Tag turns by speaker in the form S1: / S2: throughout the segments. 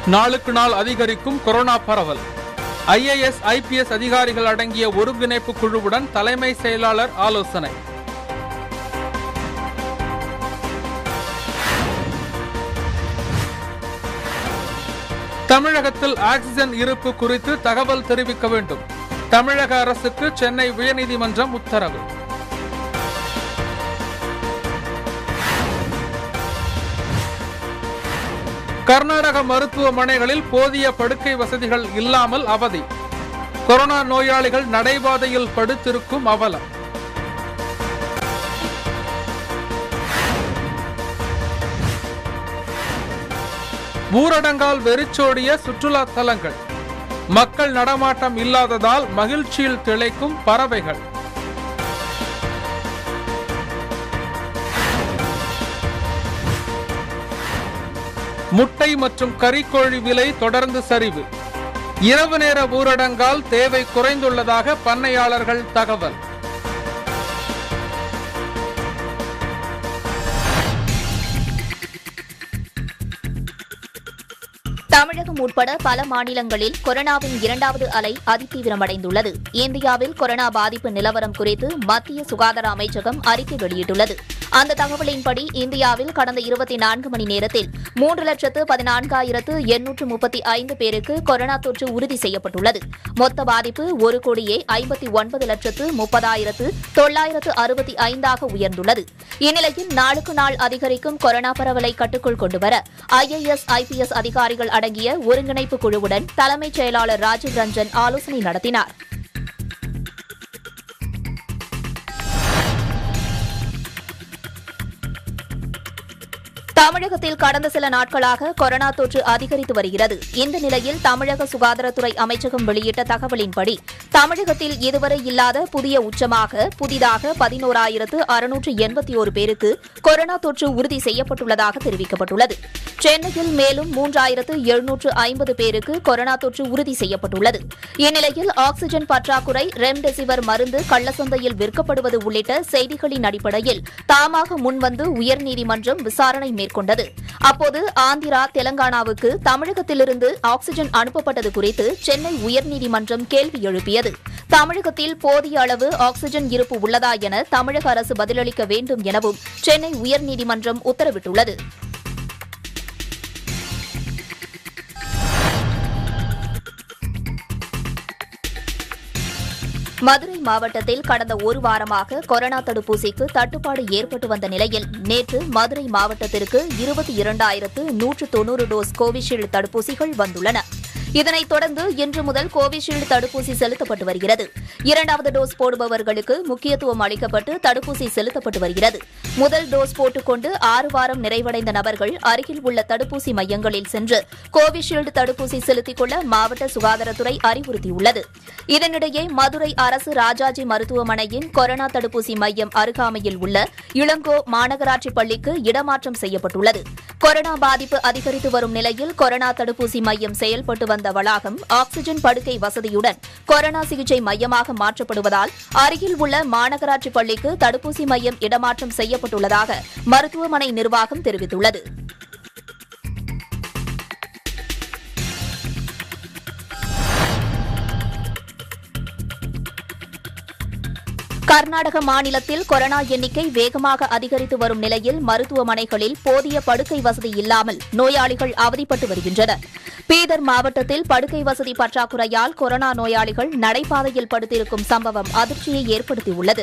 S1: நாளுக்கு நாள் அதிகரிக்கும் கொரோனா பரவல் ஐஏஎஸ் ஐபிஎஸ் அதிகாரிகள் அடங்கிய ஒருங்கிணைப்பு குழுவுடன் தலைமை செயலாளர் ஆலோசனை தமிழகத்தில் ஆக்சிஜன் இருப்பு குறித்து தகவல் தெரிவிக்க வேண்டும் தமிழக அரசுக்கு சென்னை உயர்நீதிமன்றம் உத்தரவு கர்நாடக மருத்துவமனைகளில் போதிய படுக்கை வசதிகள் இல்லாமல் அவதி கொரோனா நோயாளிகள் நடைபாதையில் படுத்திருக்கும் அவலம் ஊரடங்கால் வெறிச்சோடிய சுற்றுலா தலங்கள் மக்கள் நடமாட்டம் இல்லாததால் மகிழ்ச்சியில் திளைக்கும் பறவைகள் முட்டை மற்றும் கறிக்கோழி விலை தொடர்ந்து சரிவு இரவு நேர ஊரடங்கால் தேவை குறைந்துள்ளதாக பண்ணையாளர்கள் தகவல்
S2: தமிழகம் உட்பட பல மாநிலங்களில் கொரோனாவின் இரண்டாவது அலை அதிதீவிரமடைந்துள்ளது இந்தியாவில் கொரோனா பாதிப்பு நிலவரம் குறித்து மத்திய சுகாதார அமைச்சகம் அறிக்கை வெளியிட்டுள்ளது அந்த தகவலின்படி இந்தியாவில் கடந்த இருபத்தி நான்கு மணி நேரத்தில் மூன்று லட்சத்து பதினான்காயிரத்து எண்ணூற்று முப்பத்தி ஐந்து பேருக்கு கொரோனா தொற்று உறுதி செய்யப்பட்டுள்ளது மொத்த பாதிப்பு ஒரு கோடியே ஐம்பத்தி ஒன்பது லட்சத்து முப்பதாயிரத்து தொள்ளாயிரத்து அறுபத்தி ஐந்தாக உயர்ந்துள்ளது இந்நிலையில் நாளுக்கு நாள் அதிகரிக்கும் கொரோனா பரவலை கட்டுக்குள் கொண்டுவர ஐஏஎஸ் ஐபிஎஸ் அதிகாரிகள் அடங்கிய ஒருங்கிணைப்பு குழுவுடன் தலைமைச் செயலாளர் ராஜீவ் ரஞ்சன் ஆலோசனை நடத்தினார் தமிழகத்தில் கடந்த சில நாட்களாக கொரோனா தொற்று அதிகரித்து வருகிறது இந்த நிலையில் தமிழக சுகாதாரத்துறை அமைச்சகம் வெளியிட்ட தகவலின்படி தமிழகத்தில் இதுவரை இல்லாத புதிய உச்சமாக புதிதாக பதினோராயிரத்து அறுநூற்று எண்பத்தி ஒரு பேருக்கு கொரோனா தொற்று உறுதி செய்யப்பட்டுள்ளதாக தெரிவிக்கப்பட்டுள்ளது சென்னையில் மேலும் மூன்றாயிரத்து எழுநூற்று ஐம்பது பேருக்கு கொரோனா தொற்று உறுதி செய்யப்பட்டுள்ளது இந்நிலையில் ஆக்ஸிஜன் பற்றாக்குறை ரெம்டெசிவிர் மருந்து கள்ளசந்தையில் விற்கப்படுவது உள்ளிட்ட செய்திகளின் அடிப்படையில் தாமாக முன்வந்து உயர்நீதிமன்றம் விசாரணை மேற்கொண்டது அப்போது ஆந்திரா தெலங்கானாவுக்கு தமிழகத்திலிருந்து ஆக்ஸிஜன் அனுப்பப்பட்டது குறித்து சென்னை உயர்நீதிமன்றம் கேள்வி எழுப்பியது தமிழகத்தில் போதிய அளவு ஆக்ஸிஜன் இருப்பு உள்ளதா என தமிழக அரசு பதிலளிக்க வேண்டும் எனவும் சென்னை உயர்நீதிமன்றம் உத்தரவிட்டுள்ளது மதுரை மாவட்டத்தில் கடந்த ஒரு வாரமாக கொரோனா தடுப்பூசிக்கு தட்டுப்பாடு ஏற்பட்டு வந்த நிலையில் நேற்று மதுரை மாவட்டத்திற்கு இருபத்தி இரண்டாயிரத்து நூற்று தொன்னூறு டோஸ் கோவிஷீல்டு தடுப்பூசிகள் வந்துள்ளன இதனைத் தொடர்ந்து இன்று முதல் கோவிஷீல்டு தடுப்பூசி செலுத்தப்பட்டு வருகிறது இரண்டாவது டோஸ் போடுபவர்களுக்கு முக்கியத்துவம் அளிக்கப்பட்டு தடுப்பூசி செலுத்தப்பட்டு வருகிறது முதல் டோஸ் போட்டுக்கொண்டு ஆறு வாரம் நிறைவடைந்த நபர்கள் அருகில் உள்ள தடுப்பூசி மையங்களில் சென்று கோவிஷீல்டு தடுப்பூசி செலுத்திக் கொள்ள மாவட்ட சுகாதாரத்துறை அறிவுறுத்தியுள்ளது இதனிடையே மதுரை அரசு ராஜாஜி மருத்துவமனையின் கொரோனா தடுப்பூசி மையம் அருகாமையில் உள்ள இளங்கோ மாநகராட்சி பள்ளிக்கு இடமாற்றம் செய்யப்பட்டுள்ளது கொரோனா பாதிப்பு அதிகரித்து வரும் நிலையில் கொரோனா தடுப்பூசி மையம் செயல்பட்டு வந்த வளாகம் ஆக்ஸிஜன் படுக்கை வசதியுடன் கொரோனா சிகிச்சை மையமாக மாற்றப்படுவதால் அருகில் உள்ள மாநகராட்சி பள்ளிக்கு தடுப்பூசி மையம் இடமாற்றம் செய்யப்பட்டுள்ளதாக மருத்துவமனை நிர்வாகம் தெரிவித்துள்ளது கர்நாடக மாநிலத்தில் கொரோனா எண்ணிக்கை வேகமாக அதிகரித்து வரும் நிலையில் மருத்துவமனைகளில் போதிய படுக்கை வசதி இல்லாமல் நோயாளிகள் அவதிப்பட்டு வருகின்றனர் பீதர் மாவட்டத்தில் படுக்கை வசதி பற்றாக்குறையால் கொரோனா நோயாளிகள் நடைபாதையில் படுத்திருக்கும் சம்பவம் அதிர்ச்சியை ஏற்படுத்தியுள்ளது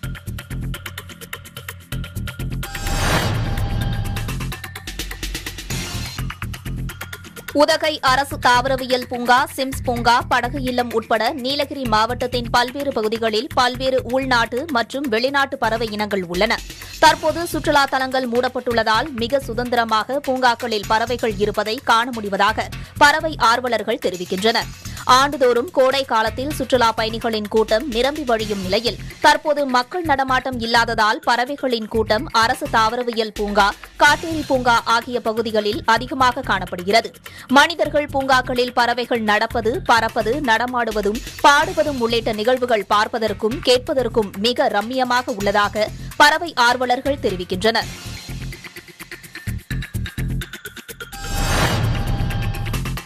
S2: உதகை அரசு தாவரவியல் பூங்கா சிம்ஸ் பூங்கா படகு இல்லம் உட்பட நீலகிரி மாவட்டத்தின் பல்வேறு பகுதிகளில் பல்வேறு உள்நாட்டு மற்றும் வெளிநாட்டு பறவை இனங்கள் உள்ளன தற்போது சுற்றுலா தலங்கள் மூடப்பட்டுள்ளதால் மிக சுதந்திரமாக பூங்காக்களில் பறவைகள் இருப்பதை காண முடிவதாக பறவை ஆர்வலர்கள் தெரிவிக்கின்றனர் ஆண்டுதோறும் கோடை காலத்தில் சுற்றுலா பயணிகளின் கூட்டம் நிரம்பி வழியும் நிலையில் தற்போது மக்கள் நடமாட்டம் இல்லாததால் பறவைகளின் கூட்டம் அரசு தாவரவியல் பூங்கா காட்டேரி பூங்கா ஆகிய பகுதிகளில் அதிகமாக காணப்படுகிறது மனிதர்கள் பூங்காக்களில் பறவைகள் நடப்பது பறப்பது நடமாடுவதும் பாடுவதும் உள்ளிட்ட நிகழ்வுகள் பார்ப்பதற்கும் கேட்பதற்கும் மிக ரம்மியமாக உள்ளதாக பறவை ஆர்வலர்கள் தெரிவிக்கின்றனர்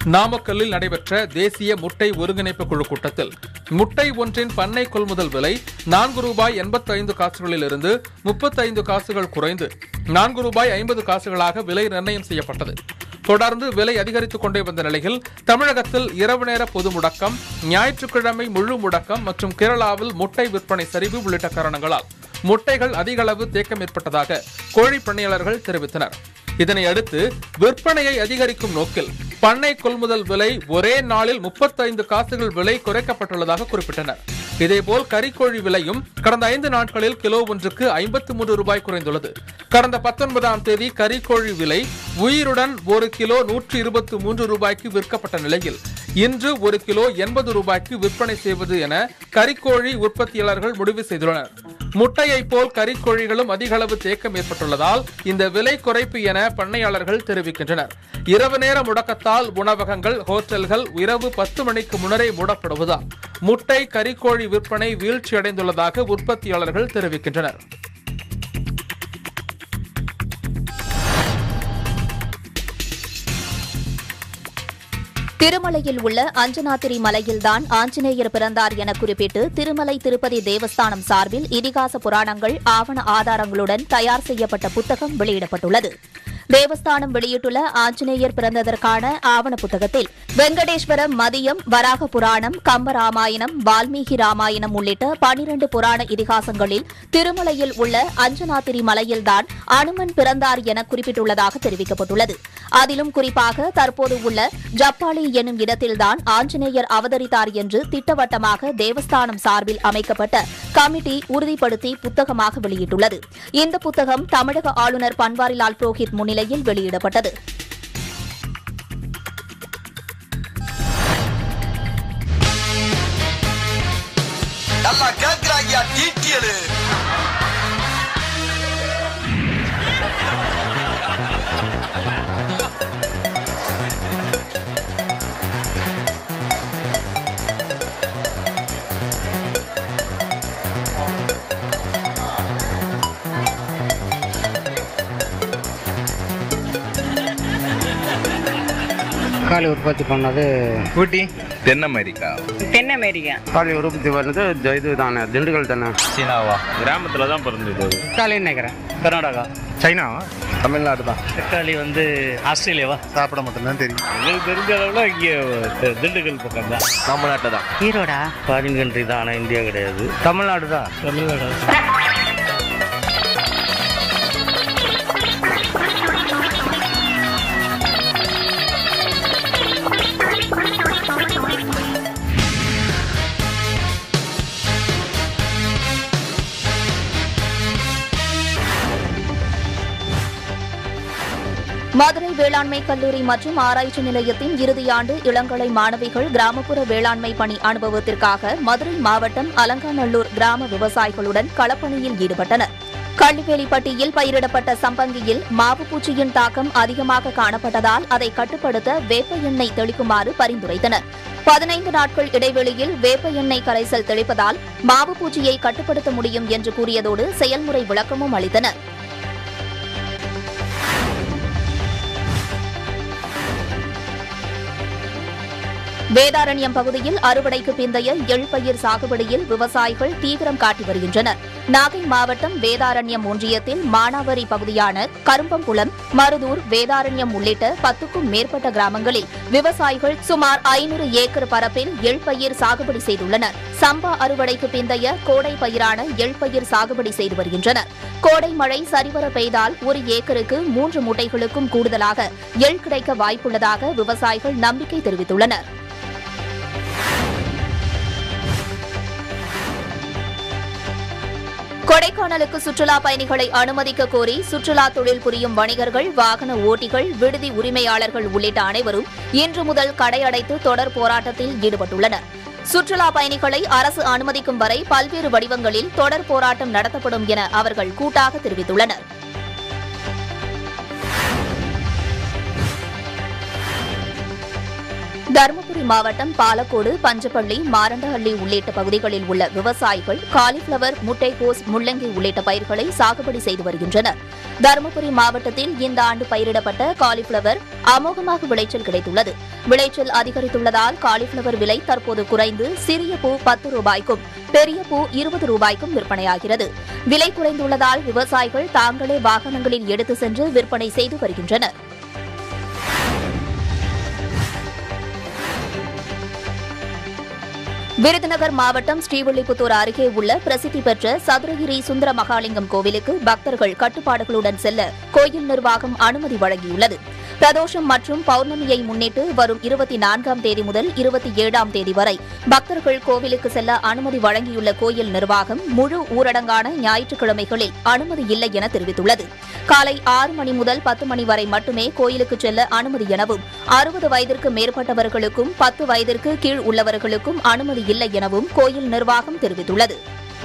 S1: நாமக்கல்லில் நடைபெற்ற தேசிய முட்டை ஒருங்கிணைப்பு குழு கூட்டத்தில் முட்டை ஒன்றின் பண்ணை கொள்முதல் விலை நான்கு ரூபாய் எண்பத்தைந்து காசுகளிலிருந்து முப்பத்தைந்து காசுகள் குறைந்து நான்கு ரூபாய் ஐம்பது காசுகளாக விலை நிர்ணயம் செய்யப்பட்டது தொடர்ந்து விலை அதிகரித்துக் கொண்டே வந்த நிலையில் தமிழகத்தில் இரவு நேர பொது முடக்கம் ஞாயிற்றுக்கிழமை முழு முடக்கம் மற்றும் கேரளாவில் முட்டை விற்பனை சரிவு உள்ளிட்ட காரணங்களால் முட்டைகள் அதிக அளவு தேக்கம் ஏற்பட்டதாக கோழி பண்ணையாளர்கள் தெரிவித்தனர் இதனை அடுத்து விற்பனையை அதிகரிக்கும் நோக்கில் பண்ணை கொள்முதல் விலை ஒரே நாளில் முப்பத்தைந்து காசுகள் விலை குறைக்கப்பட்டுள்ளதாக குறிப்பிட்டனர் இதேபோல் கறிக்கோழி விலையும் கடந்த ஐந்து நாட்களில் கிலோ ஒன்றுக்கு ஐம்பத்தி மூன்று ரூபாய் குறைந்துள்ளது கடந்த பத்தொன்பதாம் தேதி கறிக்கோழி விலை உயிருடன் ஒரு கிலோ நூற்றி இருபத்தி மூன்று ரூபாய்க்கு விற்கப்பட்ட நிலையில் இன்று ஒரு கிலோ எண்பது ரூபாய்க்கு விற்பனை செய்வது என கறிக்கோழி உற்பத்தியாளர்கள் முடிவு செய்துள்ளனர் முட்டையை போல் கறிக்கோழிகளும் அதிக அளவு தேக்கம் ஏற்பட்டுள்ளதால் இந்த விலை குறைப்பு என பண்ணையாளர்கள் தெரிவிக்கின்றனர் இரவு நேர முடக்கத்தால் உணவகங்கள் ஹோட்டல்கள் இரவு பத்து மணிக்கு முன்னரே மூடப்படுவதால் முட்டை கறிக்கோழி விற்பனை வீழ்ச்சியடைந்துள்ளதாக உற்பத்தியாளர்கள் தெரிவிக்கின்றனர்
S2: திருமலையில் உள்ள அஞ்சனாத்திரி மலையில்தான் ஆஞ்சநேயர் பிறந்தார் என குறிப்பிட்டு திருமலை திருப்பதி தேவஸ்தானம் சார்பில் இதிகாச புராணங்கள் ஆவண ஆதாரங்களுடன் தயார் செய்யப்பட்ட புத்தகம் வெளியிடப்பட்டுள்ளது தேவஸ்தானம் வெளியிட்டுள்ள ஆஞ்சநேயர் பிறந்ததற்கான ஆவண புத்தகத்தில் வெங்கடேஸ்வரம் மதியம் வராக புராணம் கம்பராமாயணம் வால்மீகி ராமாயணம் உள்ளிட்ட பனிரண்டு புராண இதிகாசங்களில் திருமலையில் உள்ள அஞ்சனாத்திரி மலையில்தான் அனுமன் பிறந்தார் என குறிப்பிட்டுள்ளதாக தெரிவிக்கப்பட்டுள்ளது அதிலும் குறிப்பாக தற்போது உள்ள ஜப்பாலி என்னும் இடத்தில்தான் ஆஞ்சநேயர் அவதரித்தார் என்று திட்டவட்டமாக தேவஸ்தானம் சார்பில் அமைக்கப்பட்ட கமிட்டி உறுதிப்படுத்தி புத்தகமாக வெளியிட்டுள்ளது இந்த புத்தகம் தமிழக ஆளுநர் பன்வாரிலால் புரோஹித் முன்னிலையில் வெளியிடப்பட்டது
S3: நல்லா கேக்குறாங்க டீட்டியலு
S4: தக்காளி உற்பத்தி பண்ணது
S5: ஊட்டி தென் அமெரிக்கா
S6: தென் அமெரிக்கா
S4: தக்காளி உற்பத்தி பண்ணது இது- இது தானே திண்டுக்கல் தானே
S5: சீனாவா கிராமத்தில் தான் பிறந்தது
S4: தக்காளின்னு நினைக்கிறேன்
S6: கர்நாடகா
S5: சைனாவா தமிழ்நாடு தான்
S6: தக்காளி வந்து ஆஸ்திரேலியாவா
S5: சாப்பிட மட்டும்தான் தெரியும்
S6: எங்களுக்கு தெரிஞ்ச அளவில் இங்கே திண்டுக்கல் பக்கம் தான்
S5: நம்ம நாட்டில் தான்
S6: ஈரோடா ஃபாரின் கண்ட்ரி தான் ஆனால் இந்தியா கிடையாது
S4: தமிழ்நாடு தான்
S6: தமிழ்நாடு
S2: மதுரை வேளாண்மை கல்லூரி மற்றும் ஆராய்ச்சி நிலையத்தின் இறுதியாண்டு இளங்கலை மாணவிகள் கிராமப்புற வேளாண்மை பணி அனுபவத்திற்காக மதுரை மாவட்டம் அலங்காநல்லூர் கிராம விவசாயிகளுடன் களப்பணியில் ஈடுபட்டனர் கள்ளிவேலிப்பட்டியில் பயிரிடப்பட்ட சம்பங்கியில் மாவு பூச்சியின் தாக்கம் அதிகமாக காணப்பட்டதால் அதை கட்டுப்படுத்த வேப்ப எண்ணெய் தெளிக்குமாறு பரிந்துரைத்தனர் பதினைந்து நாட்கள் இடைவெளியில் வேப்ப எண்ணெய் கரைசல் தெளிப்பதால் மாவு பூச்சியை கட்டுப்படுத்த முடியும் என்று கூறியதோடு செயல்முறை விளக்கமும் அளித்தனர் வேதாரண்யம் பகுதியில் அறுவடைக்கு பிந்தைய எள்பயிர் சாகுபடியில் விவசாயிகள் தீவிரம் காட்டி வருகின்றனர் நாகை மாவட்டம் வேதாரண்யம் ஒன்றியத்தில் மானாவரி பகுதியான கரும்பங்குளம் மருதூர் வேதாரண்யம் உள்ளிட்ட பத்துக்கும் மேற்பட்ட கிராமங்களில் விவசாயிகள் சுமார் ஐநூறு ஏக்கர் பரப்பில் எள்பயிர் சாகுபடி செய்துள்ளனர் சம்பா அறுவடைக்கு பிந்தைய கோடை பயிரான எள்பயிர் சாகுபடி செய்து வருகின்றனர் கோடை மழை சரிவர பெய்தால் ஒரு ஏக்கருக்கு மூன்று மூட்டைகளுக்கும் கூடுதலாக எள் கிடைக்க வாய்ப்புள்ளதாக விவசாயிகள் நம்பிக்கை தெரிவித்துள்ளனர் கொடைக்கானலுக்கு சுற்றுலா பயணிகளை அனுமதிக்க கோரி சுற்றுலா தொழில் புரியும் வணிகர்கள் வாகன ஓட்டிகள் விடுதி உரிமையாளர்கள் உள்ளிட்ட அனைவரும் இன்று முதல் கடை அடைத்து தொடர் போராட்டத்தில் ஈடுபட்டுள்ளனர் சுற்றுலா பயணிகளை அரசு அனுமதிக்கும் வரை பல்வேறு வடிவங்களில் தொடர் போராட்டம் நடத்தப்படும் என அவர்கள் கூட்டாக தெரிவித்துள்ளனர் தருமபுரி மாவட்டம் பாலக்கோடு பஞ்சப்பள்ளி மாரண்டஹள்ளி உள்ளிட்ட பகுதிகளில் உள்ள விவசாயிகள் காலிஃபிளவர் முட்டைகோஸ் முள்ளங்கி உள்ளிட்ட பயிர்களை சாகுபடி செய்து வருகின்றனர் தருமபுரி மாவட்டத்தில் இந்த ஆண்டு பயிரிடப்பட்ட காலிஃபிளவர் அமோகமாக விளைச்சல் கிடைத்துள்ளது விளைச்சல் அதிகரித்துள்ளதால் காலிஃபிளவர் விலை தற்போது குறைந்து சிறிய பூ பத்து ரூபாய்க்கும் பெரிய பூ இருபது ரூபாய்க்கும் விற்பனையாகிறது விலை குறைந்துள்ளதால் விவசாயிகள் தாங்களே வாகனங்களில் எடுத்து சென்று விற்பனை செய்து வருகின்றனர் விருதுநகர் மாவட்டம் ஸ்ரீவில்லிபுத்தூர் அருகே உள்ள பிரசித்தி பெற்ற சதுரகிரி சுந்தர மகாலிங்கம் கோவிலுக்கு பக்தர்கள் கட்டுப்பாடுகளுடன் செல்ல கோயில் நிர்வாகம் அனுமதி வழங்கியுள்ளது பிரதோஷம் மற்றும் பௌர்ணமியை முன்னிட்டு வரும் இருபத்தி நான்காம் தேதி முதல் இருபத்தி ஏழாம் தேதி வரை பக்தர்கள் கோவிலுக்கு செல்ல அனுமதி வழங்கியுள்ள கோயில் நிர்வாகம் முழு ஊரடங்கான ஞாயிற்றுக்கிழமைகளில் அனுமதி இல்லை என தெரிவித்துள்ளது காலை ஆறு மணி முதல் பத்து மணி வரை மட்டுமே கோயிலுக்கு செல்ல அனுமதி எனவும் அறுபது வயதிற்கு மேற்பட்டவர்களுக்கும் பத்து வயதிற்கு கீழ் உள்ளவர்களுக்கும் அனுமதி இல்லை எனவும் கோயில் நிர்வாகம் தெரிவித்துள்ளது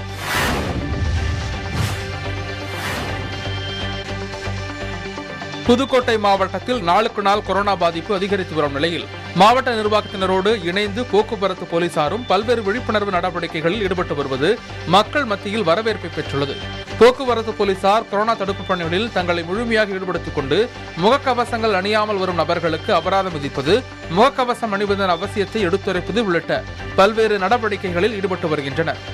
S1: புதுக்கோட்டை மாவட்டத்தில் நாளுக்கு நாள் கொரோனா பாதிப்பு அதிகரித்து வரும் நிலையில் மாவட்ட நிர்வாகத்தினரோடு இணைந்து போக்குவரத்து போலீசாரும் பல்வேறு விழிப்புணர்வு நடவடிக்கைகளில் ஈடுபட்டு வருவது மக்கள் மத்தியில் வரவேற்பை பெற்றுள்ளது போக்குவரத்து போலீசார் கொரோனா தடுப்பு பணிகளில் தங்களை முழுமையாக ஈடுபடுத்திக் கொண்டு முகக்கவசங்கள் அணியாமல் வரும் நபர்களுக்கு அபராதம் விதிப்பது முகக்கவசம் அணிவதன் அவசியத்தை எடுத்துரைப்பது உள்ளிட்ட பல்வேறு நடவடிக்கைகளில் ஈடுபட்டு வருகின்றனர்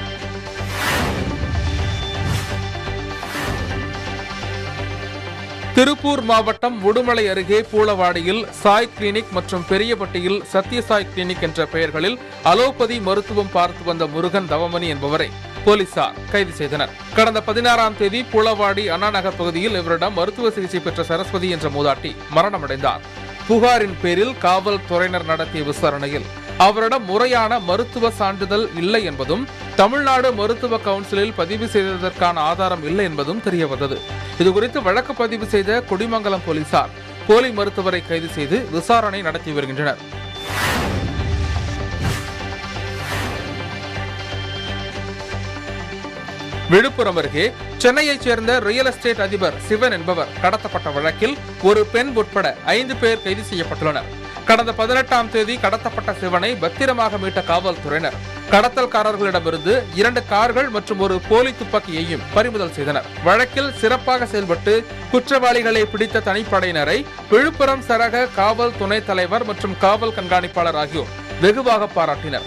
S1: திருப்பூர் மாவட்டம் உடுமலை அருகே பூளவாடியில் சாய் கிளினிக் மற்றும் பெரியபட்டியில் சத்யசாய் கிளினிக் என்ற பெயர்களில் அலோபதி மருத்துவம் பார்த்து வந்த முருகன் தவமணி என்பவரை போலீசார் கைது செய்தனர் கடந்த பதினாறாம் தேதி பூளவாடி அண்ணா நகர் பகுதியில் இவரிடம் மருத்துவ சிகிச்சை பெற்ற சரஸ்வதி என்ற மூதாட்டி மரணமடைந்தார் புகாரின் பேரில் காவல்துறையினர் நடத்திய விசாரணையில் அவரிடம் முறையான மருத்துவ சான்றிதழ் இல்லை என்பதும் தமிழ்நாடு மருத்துவ கவுன்சிலில் பதிவு செய்ததற்கான ஆதாரம் இல்லை என்பதும் தெரியவந்தது இதுகுறித்து வழக்கு பதிவு செய்த குடிமங்கலம் போலீசார் போலி மருத்துவரை கைது செய்து விசாரணை நடத்தி வருகின்றனர் விழுப்புரம் அருகே சென்னையைச் சேர்ந்த ரியல் எஸ்டேட் அதிபர் சிவன் என்பவர் கடத்தப்பட்ட வழக்கில் ஒரு பெண் உட்பட ஐந்து பேர் கைது செய்யப்பட்டுள்ளனர் கடந்த பதினெட்டாம் தேதி கடத்தப்பட்ட சிவனை பத்திரமாக மீட்ட காவல்துறையினர் கடத்தல்காரர்களிடமிருந்து இரண்டு கார்கள் மற்றும் ஒரு போலி துப்பாக்கியையும் பறிமுதல் செய்தனர் வழக்கில் சிறப்பாக செயல்பட்டு குற்றவாளிகளை பிடித்த தனிப்படையினரை விழுப்புரம் சரக காவல் துணைத் தலைவர் மற்றும் காவல் கண்காணிப்பாளர் ஆகியோர் வெகுவாக பாராட்டினர்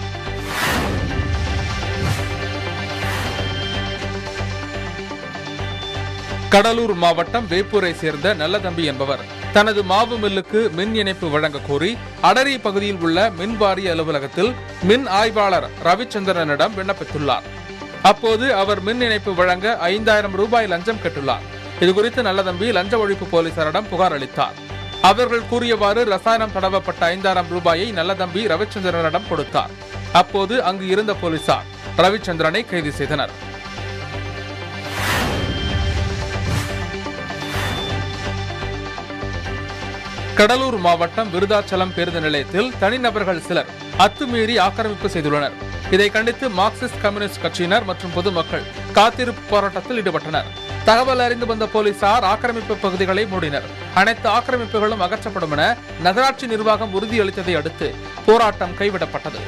S1: கடலூர் மாவட்டம் வேப்பூரை சேர்ந்த நல்லதம்பி என்பவர் தனது மாவு மில்லுக்கு மின் இணைப்பு வழங்க கோரி அடரி பகுதியில் உள்ள மின் வாரிய அலுவலகத்தில் மின் ஆய்வாளர் ரவிச்சந்திரனிடம் விண்ணப்பித்துள்ளார் அப்போது அவர் மின் இணைப்பு வழங்க ஐந்தாயிரம் ரூபாய் லஞ்சம் கேட்டுள்ளார் இதுகுறித்து நல்லதம்பி லஞ்ச ஒழிப்பு போலீசாரிடம் புகார் அளித்தார் அவர்கள் கூறியவாறு ரசாயனம் தடவப்பட்ட ஐந்தாயிரம் ரூபாயை நல்லதம்பி ரவிச்சந்திரனிடம் கொடுத்தார் அப்போது அங்கு இருந்த போலீசார் ரவிச்சந்திரனை கைது செய்தனர் கடலூர் மாவட்டம் விருதாச்சலம் பேருந்து நிலையத்தில் தனிநபர்கள் சிலர் அத்துமீறி ஆக்கிரமிப்பு செய்துள்ளனர் இதை கண்டித்து மார்க்சிஸ்ட் கம்யூனிஸ்ட் கட்சியினர் மற்றும் பொதுமக்கள் காத்திருப்பு போராட்டத்தில் ஈடுபட்டனர் தகவல் அறிந்து வந்த போலீசார் ஆக்கிரமிப்பு பகுதிகளை மூடினர் அனைத்து ஆக்கிரமிப்புகளும் அகற்றப்படும் என நகராட்சி நிர்வாகம் உறுதியளித்ததை அடுத்து போராட்டம் கைவிடப்பட்டது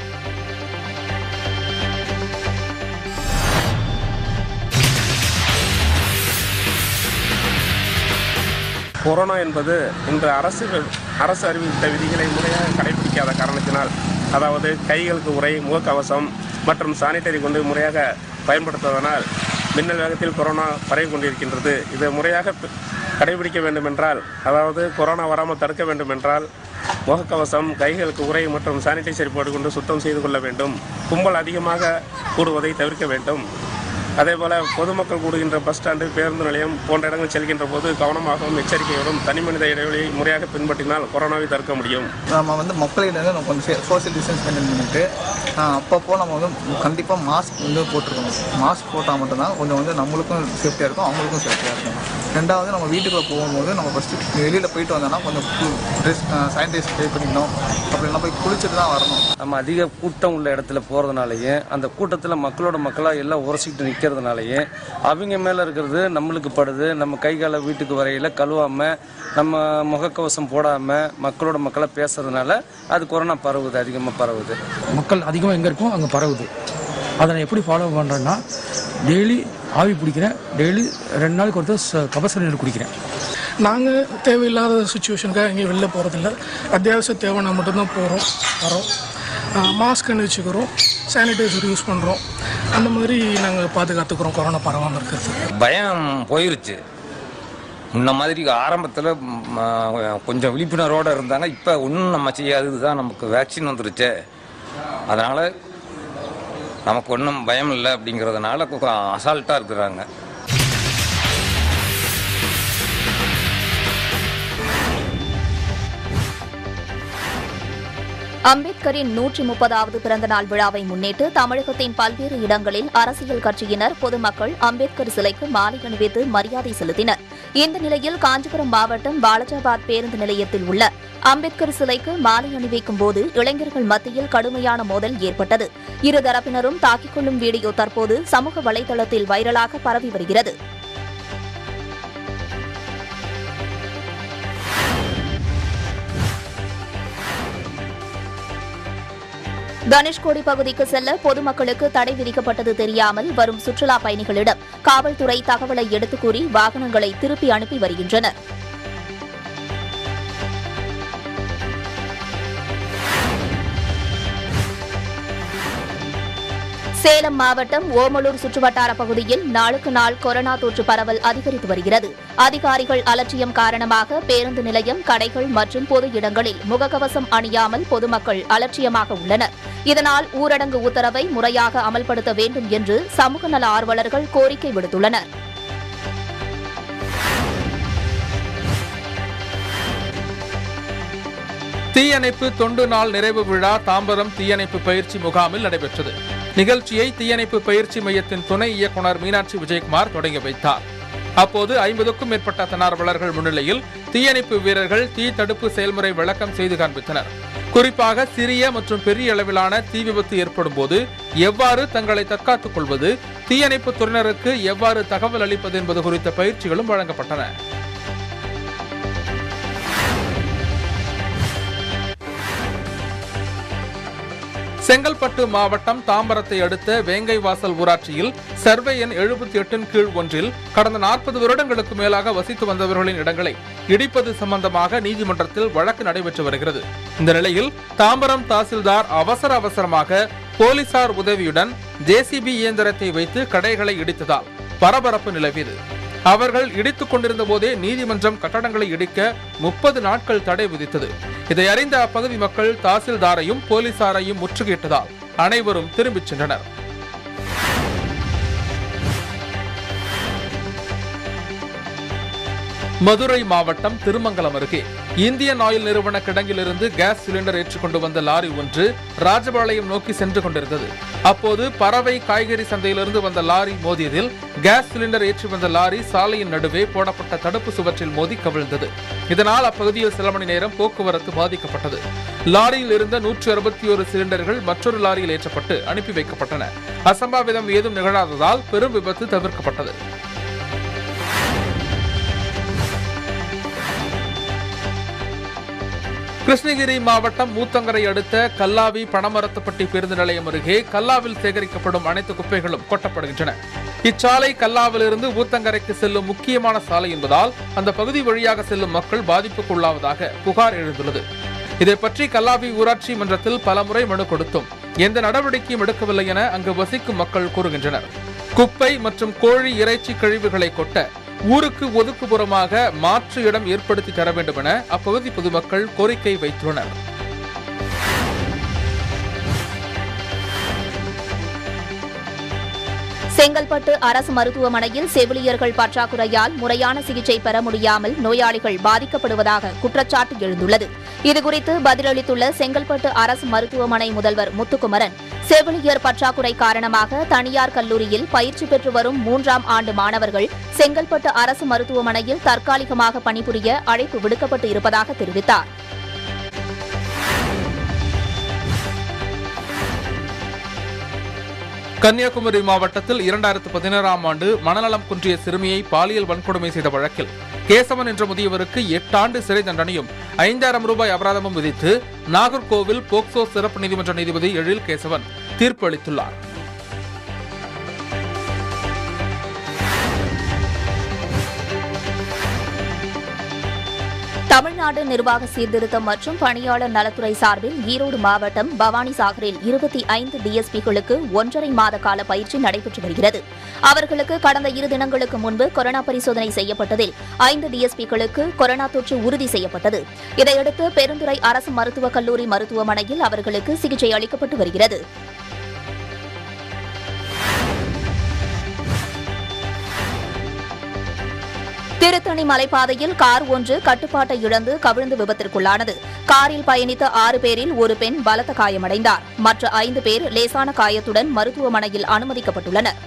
S7: கொரோனா என்பது இன்று அரசு அரசு அறிவித்த விதிகளை முறையாக கடைபிடிக்காத காரணத்தினால் அதாவது கைகளுக்கு உரை முகக்கவசம் மற்றும் சானிட்டரி கொண்டு முறையாக பயன்படுத்துவதனால் மின்னல் வேகத்தில் கொரோனா பரவி கொண்டிருக்கின்றது இதை முறையாக பி- கடைபிடிக்க வேண்டுமென்றால் அதாவது கொரோனா வராமல் தடுக்க வேண்டுமென்றால் முகக்கவசம் கைகளுக்கு உரை மற்றும் சானிடைசர் போட்டுக்கொண்டு சுத்தம் செய்து கொள்ள வேண்டும் கும்பல் அதிகமாக கூடுவதை தவிர்க்க வேண்டும் அதேபோல பொதுமக்கள் கூடுகின்ற பஸ் ஸ்டாண்டு பேருந்து நிலையம் போன்ற இடங்கள் செல்கின்ற போது கவனமாகவும் எச்சரிக்கையோடும் தனி மனித இடைவெளியை முறையாக பின்பற்றினால் கொரோனாவை தடுக்க முடியும்
S8: நம்ம வந்து மக்களிடம் நம்ம கொஞ்சம் சோஷியல் டிஸ்டன்ஸ் மெயின்டைன் பண்ணிட்டு ஆஹ், அப்பப்போ நம்ம வந்து கண்டிப்பாக மாஸ்க் வந்து போட்டிருக்கணும் மாஸ்க் போட்டால் மட்டும்தான் கொஞ்சம் வந்து நம்மளுக்கும் சேஃப்டியாக இருக்கும் அவங்களுக்கும் சேஃப்டியாக இருக்கும் ரெண்டாவது நம்ம வீட்டுக்குள்ளே போகும்போது நம்ம ஃபஸ்ட்டு வெளியில் போயிட்டு வந்தோம்னா கொஞ்சம் ட்ரெஸ் சானிடைஸ் ட்ரை பண்ணிக்கணும் அப்படின்னா போய் குளிச்சுட்டு தான் வரணும்
S9: நம்ம அதிக கூட்டம் உள்ள இடத்துல போகிறதுனாலயே அந்த கூட்டத்தில் மக்களோட மக்களாக எல்லாம் உரசிக்கிட்டு நிற்கிறதுனாலயே அவங்க மேலே இருக்கிறது நம்மளுக்கு படுது நம்ம கை காலை வீட்டுக்கு வரையில் கழுவாமல் நம்ம முகக்கவசம் போடாமல் மக்களோட மக்களாக பேசுறதுனால அது கொரோனா பரவுது அதிகமாக பரவுது
S10: மக்கள் அதிகமாக எங்கே இருக்கோ அங்கே பரவுது அதை நான் எப்படி ஃபாலோ பண்ணுறேன்னா டெய்லி ஆவி பிடிக்கிறேன் டெய்லி ரெண்டு நாளைக்கு ஒருத்தர் ச- கபசுர நீர் குடிக்கிறேன்
S11: நாங்கள் தேவையில்லாத சுச்சுவேஷனுக்காக எங்கேயும் வெளில போகிறதில்ல அத்தியாவசிய தேவைன்னா மட்டும்தான் போகிறோம் வரோம் மாஸ்க் அணிவிச்சுக்கிறோம் சானிடைசர் யூஸ் பண்ணுறோம் அந்த மாதிரி நாங்கள் பாதுகாத்துக்கிறோம் கொரோனா பரவாமல் இருக்கிறது
S12: பயம் போயிருச்சு முன்ன மாதிரி ஆரம்பத்தில் கொஞ்சம் விழிப்புணர்வோடு இருந்தாங்க இப்போ ஒன்றும் நம்ம செய்யாதது தான் நமக்கு வேக்சின் வந்துருச்சே அதனால் நமக்கு ஒன்றும் பயம் இல்லை அப்படிங்கிறதுனால அசால்ட்டாக இருக்கிறாங்க
S2: அம்பேத்கரின் நூற்றி முப்பதாவது பிறந்த நாள் விழாவை முன்னிட்டு தமிழகத்தின் பல்வேறு இடங்களில் அரசியல் கட்சியினர் பொதுமக்கள் அம்பேத்கர் சிலைக்கு மாலை அணிவித்து மரியாதை செலுத்தினர் இந்த நிலையில் காஞ்சிபுரம் மாவட்டம் பாலஜாபாத் பேருந்து நிலையத்தில் உள்ள அம்பேத்கர் சிலைக்கு மாலை அணிவிக்கும் போது இளைஞர்கள் மத்தியில் கடுமையான மோதல் ஏற்பட்டது இருதரப்பினரும் தாக்கிக் கொள்ளும் வீடியோ தற்போது சமூக வலைதளத்தில் வைரலாக பரவி வருகிறது தனுஷ்கோடி பகுதிக்கு செல்ல பொதுமக்களுக்கு தடை விதிக்கப்பட்டது தெரியாமல் வரும் சுற்றுலா பயணிகளிடம் காவல்துறை தகவலை எடுத்துக் கூறி வாகனங்களை திருப்பி அனுப்பி வருகின்றனர் சேலம் மாவட்டம் ஓமலூர் சுற்றுவட்டார பகுதியில் நாளுக்கு நாள் கொரோனா தொற்று பரவல் அதிகரித்து வருகிறது அதிகாரிகள் அலட்சியம் காரணமாக பேருந்து நிலையம் கடைகள் மற்றும் பொது இடங்களில் முகக்கவசம் அணியாமல் பொதுமக்கள் அலட்சியமாக உள்ளனர் இதனால் ஊரடங்கு உத்தரவை முறையாக அமல்படுத்த வேண்டும் என்று சமூக நல ஆர்வலர்கள் கோரிக்கை விடுத்துள்ளனர்
S1: தீயணைப்பு தொண்டு நாள் நிறைவு விழா தாம்பரம் தீயணைப்பு பயிற்சி முகாமில் நடைபெற்றது நிகழ்ச்சியை தீயணைப்பு பயிற்சி மையத்தின் துணை இயக்குனர் மீனாட்சி விஜயகுமார் தொடங்கி வைத்தார் அப்போது ஐம்பதுக்கும் மேற்பட்ட தன்னார்வலர்கள் முன்னிலையில் தீயணைப்பு வீரர்கள் தீ தடுப்பு செயல்முறை விளக்கம் செய்து காண்பித்தனர் குறிப்பாக சிறிய மற்றும் பெரிய அளவிலான தீ விபத்து ஏற்படும் போது எவ்வாறு தங்களை தற்காத்துக் கொள்வது தீயணைப்பு துறையினருக்கு எவ்வாறு தகவல் அளிப்பது என்பது குறித்த பயிற்சிகளும் வழங்கப்பட்டன செங்கல்பட்டு மாவட்டம் தாம்பரத்தை அடுத்த வேங்கைவாசல் ஊராட்சியில் சர்வே எண் எழுபத்தி எட்டின் கீழ் ஒன்றில் கடந்த நாற்பது வருடங்களுக்கு மேலாக வசித்து வந்தவர்களின் இடங்களை இடிப்பது சம்பந்தமாக நீதிமன்றத்தில் வழக்கு நடைபெற்று வருகிறது இந்த நிலையில் தாம்பரம் தாசில்தார் அவசர அவசரமாக போலீசார் உதவியுடன் ஜேசிபி இயந்திரத்தை வைத்து கடைகளை இடித்ததால் பரபரப்பு நிலவியது அவர்கள் இடித்துக் கொண்டிருந்த போதே நீதிமன்றம் கட்டடங்களை இடிக்க முப்பது நாட்கள் தடை விதித்தது இதை அறிந்த அப்பகுதி மக்கள் தாசில்தாரையும் போலீசாரையும் முற்றுகையிட்டதால் அனைவரும் திரும்பிச் சென்றனர் மதுரை மாவட்டம் திருமங்கலம் அருகே இந்தியன் ஆயில் நிறுவன கிடங்கிலிருந்து கேஸ் சிலிண்டர் ஏற்றிக்கொண்டு வந்த லாரி ஒன்று ராஜபாளையம் நோக்கி சென்று கொண்டிருந்தது அப்போது பறவை காய்கறி சந்தையிலிருந்து வந்த லாரி மோதியதில் கேஸ் சிலிண்டர் ஏற்றி வந்த லாரி சாலையின் நடுவே போடப்பட்ட தடுப்பு சுவற்றில் மோதி கவிழ்ந்தது இதனால் அப்பகுதியில் சில மணி நேரம் போக்குவரத்து பாதிக்கப்பட்டது லாரியில் இருந்த நூற்று அறுபத்தி ஒரு சிலிண்டர்கள் மற்றொரு லாரியில் ஏற்றப்பட்டு அனுப்பி வைக்கப்பட்டன அசம்பாவிதம் ஏதும் நிகழாததால் பெரும் விபத்து தவிர்க்கப்பட்டது கிருஷ்ணகிரி மாவட்டம் மூத்தங்கரை அடுத்த கல்லாவி பணமரத்துப்பட்டி பேருந்து நிலையம் அருகே கல்லாவில் சேகரிக்கப்படும் அனைத்து குப்பைகளும் கொட்டப்படுகின்றன இச்சாலை கல்லாவிலிருந்து ஊத்தங்கரைக்கு செல்லும் முக்கியமான சாலை என்பதால் அந்த பகுதி வழியாக செல்லும் மக்கள் பாதிப்புக்குள்ளாவதாக புகார் எழுந்துள்ளது இதை பற்றி கல்லாவி ஊராட்சி மன்றத்தில் பலமுறை மனு கொடுத்தும் எந்த நடவடிக்கையும் எடுக்கவில்லை என அங்கு வசிக்கும் மக்கள் கூறுகின்றனர் குப்பை மற்றும் கோழி இறைச்சி கழிவுகளை கொட்ட ஊருக்கு ஒதுக்குப்புறமாக மாற்று இடம் ஏற்படுத்தி தர வேண்டும் என அப்பகுதி பொதுமக்கள் கோரிக்கை வைத்துள்ளனர்
S2: செங்கல்பட்டு அரசு மருத்துவமனையில் செவிலியர்கள் பற்றாக்குறையால் முறையான சிகிச்சை பெற முடியாமல் நோயாளிகள் பாதிக்கப்படுவதாக குற்றச்சாட்டு எழுந்துள்ளது இதுகுறித்து பதிலளித்துள்ள செங்கல்பட்டு அரசு மருத்துவமனை முதல்வர் முத்துக்குமரன் செவிலியர் பற்றாக்குறை காரணமாக தனியார் கல்லூரியில் பயிற்சி பெற்று வரும் மூன்றாம் ஆண்டு மாணவர்கள் செங்கல்பட்டு அரசு மருத்துவமனையில் தற்காலிகமாக பணிபுரிய அழைப்பு விடுக்கப்பட்டு இருப்பதாக தெரிவித்தார்
S1: கன்னியாகுமரி மாவட்டத்தில் இரண்டாயிரத்து பதினேழாம் ஆண்டு மனநலம் குன்றிய சிறுமியை பாலியல் வன்கொடுமை செய்த வழக்கில் கேசவன் என்ற முதியவருக்கு எட்டாண்டு சிறை தண்டனையும் ஐந்தாயிரம் ரூபாய் அபராதமும் விதித்து நாகர்கோவில் போக்சோ சிறப்பு நீதிமன்ற நீதிபதி எழில் கேசவன் தீர்ப்பு அளித்துள்ளார்
S2: தமிழ்நாடு நிர்வாக சீர்திருத்தம் மற்றும் பணியாளர் நலத்துறை சார்பில் ஈரோடு மாவட்டம் பவானி சாகரில் இருபத்தி ஐந்து டிஎஸ்பிகளுக்கு ஒன்றரை மாத கால பயிற்சி நடைபெற்று வருகிறது அவர்களுக்கு கடந்த இரு தினங்களுக்கு முன்பு கொரோனா பரிசோதனை செய்யப்பட்டதில் ஐந்து டிஎஸ்பிகளுக்கு கொரோனா தொற்று உறுதி செய்யப்பட்டது இதையடுத்து பெருந்துறை அரசு மருத்துவக் கல்லூரி மருத்துவமனையில் அவர்களுக்கு சிகிச்சை அளிக்கப்பட்டு வருகிறது திருத்தணி மலைப்பாதையில் கார் ஒன்று கட்டுப்பாட்டை இழந்து கவிழ்ந்து விபத்திற்குள்ளானது காரில் பயணித்த ஆறு பேரில் ஒரு பெண் பலத்த காயமடைந்தார் மற்ற ஐந்து பேர் லேசான காயத்துடன் மருத்துவமனையில் அனுமதிக்கப்பட்டுள்ளனர்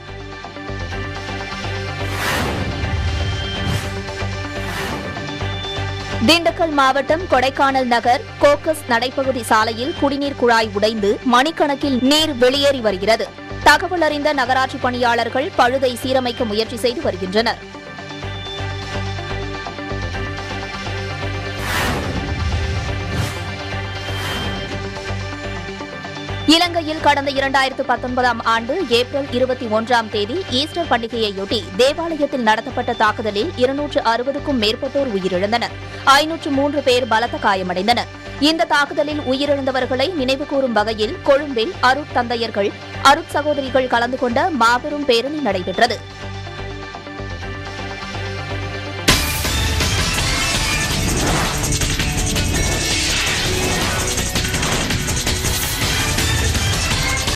S2: திண்டுக்கல் மாவட்டம் கொடைக்கானல் நகர் கோக்கஸ் நடைப்பகுதி சாலையில் குடிநீர் குழாய் உடைந்து மணிக்கணக்கில் நீர் வெளியேறி வருகிறது தகவல் அறிந்த நகராட்சி பணியாளர்கள் பழுதை சீரமைக்க முயற்சி செய்து வருகின்றனர் இலங்கையில் கடந்த இரண்டாயிரத்து பத்தொன்பதாம் ஆண்டு ஏப்ரல் இருபத்தி ஒன்றாம் தேதி ஈஸ்டர் பண்டிகையையொட்டி தேவாலயத்தில் நடத்தப்பட்ட தாக்குதலில் இருநூற்று அறுபதுக்கும் மேற்பட்டோர் உயிரிழந்தனர் ஐநூற்று மூன்று பேர் பலத்த காயமடைந்தனர் இந்த தாக்குதலில் உயிரிழந்தவர்களை நினைவுகூரும் வகையில் கொழும்பில் அருட் தந்தையர்கள் அருட் சகோதரிகள் கலந்து கொண்ட மாபெரும் பேரணி நடைபெற்றது